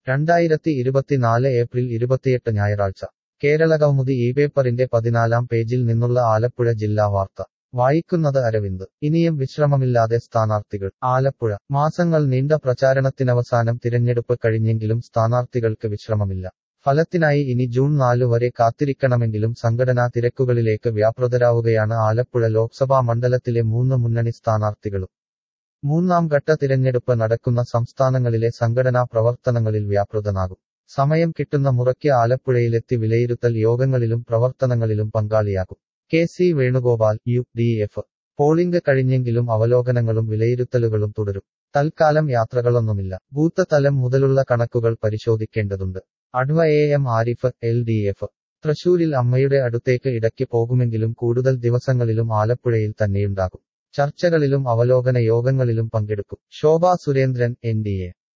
രണ്ടായിരത്തി ഇരുപത്തിനാല് ഏപ്രിൽ ഇരുപത്തിയെട്ട് ഞായറാഴ്ച കേരള കൗമുദി ഈ പേപ്പറിന്റെ പതിനാലാം പേജിൽ നിന്നുള്ള ആലപ്പുഴ ജില്ലാ വാർത്ത വായിക്കുന്നത് അരവിന്ദ് ഇനിയും വിശ്രമമില്ലാതെ സ്ഥാനാർത്ഥികൾ ആലപ്പുഴ മാസങ്ങൾ നീണ്ട പ്രചാരണത്തിനവസാനം തിരഞ്ഞെടുപ്പ് കഴിഞ്ഞെങ്കിലും സ്ഥാനാർത്ഥികൾക്ക് വിശ്രമമില്ല ഫലത്തിനായി ഇനി ജൂൺ നാലു വരെ കാത്തിരിക്കണമെങ്കിലും സംഘടനാ തിരക്കുകളിലേക്ക് വ്യാപൃതരാവുകയാണ് ആലപ്പുഴ ലോക്സഭാ മണ്ഡലത്തിലെ മൂന്ന് മുന്നണി സ്ഥാനാർത്ഥികളും മൂന്നാം ഘട്ട തിരഞ്ഞെടുപ്പ് നടക്കുന്ന സംസ്ഥാനങ്ങളിലെ സംഘടനാ പ്രവർത്തനങ്ങളിൽ വ്യാപൃതനാകും സമയം കിട്ടുന്ന മുറയ്ക്ക് ആലപ്പുഴയിലെത്തി വിലയിരുത്തൽ യോഗങ്ങളിലും പ്രവർത്തനങ്ങളിലും പങ്കാളിയാകും K C Venugopal U D F polling കഴിഞ്ഞെങ്കിലും അവലോകനങ്ങളും വിലയിരുത്തലുകളും തുടരും തൽക്കാലം യാത്രകളൊന്നുമില്ല ബൂത്ത് തലം മുതലുള്ള കണക്കുകൾ പരിശോധിക്കേണ്ടതുണ്ട് adv A M Arif L D F തൃശൂരിൽ അമ്മയുടെ അടുത്തേക്ക് ഇടയ്ക്ക് പോകുമെങ്കിലും കൂടുതൽ ദിവസങ്ങളിലും ആലപ്പുഴയിൽ തന്നെയുണ്ടാകും ചർച്ചകളിലും അവലോകന യോഗങ്ങളിലും പങ്കെടുക്കും Shobha Surendran N D A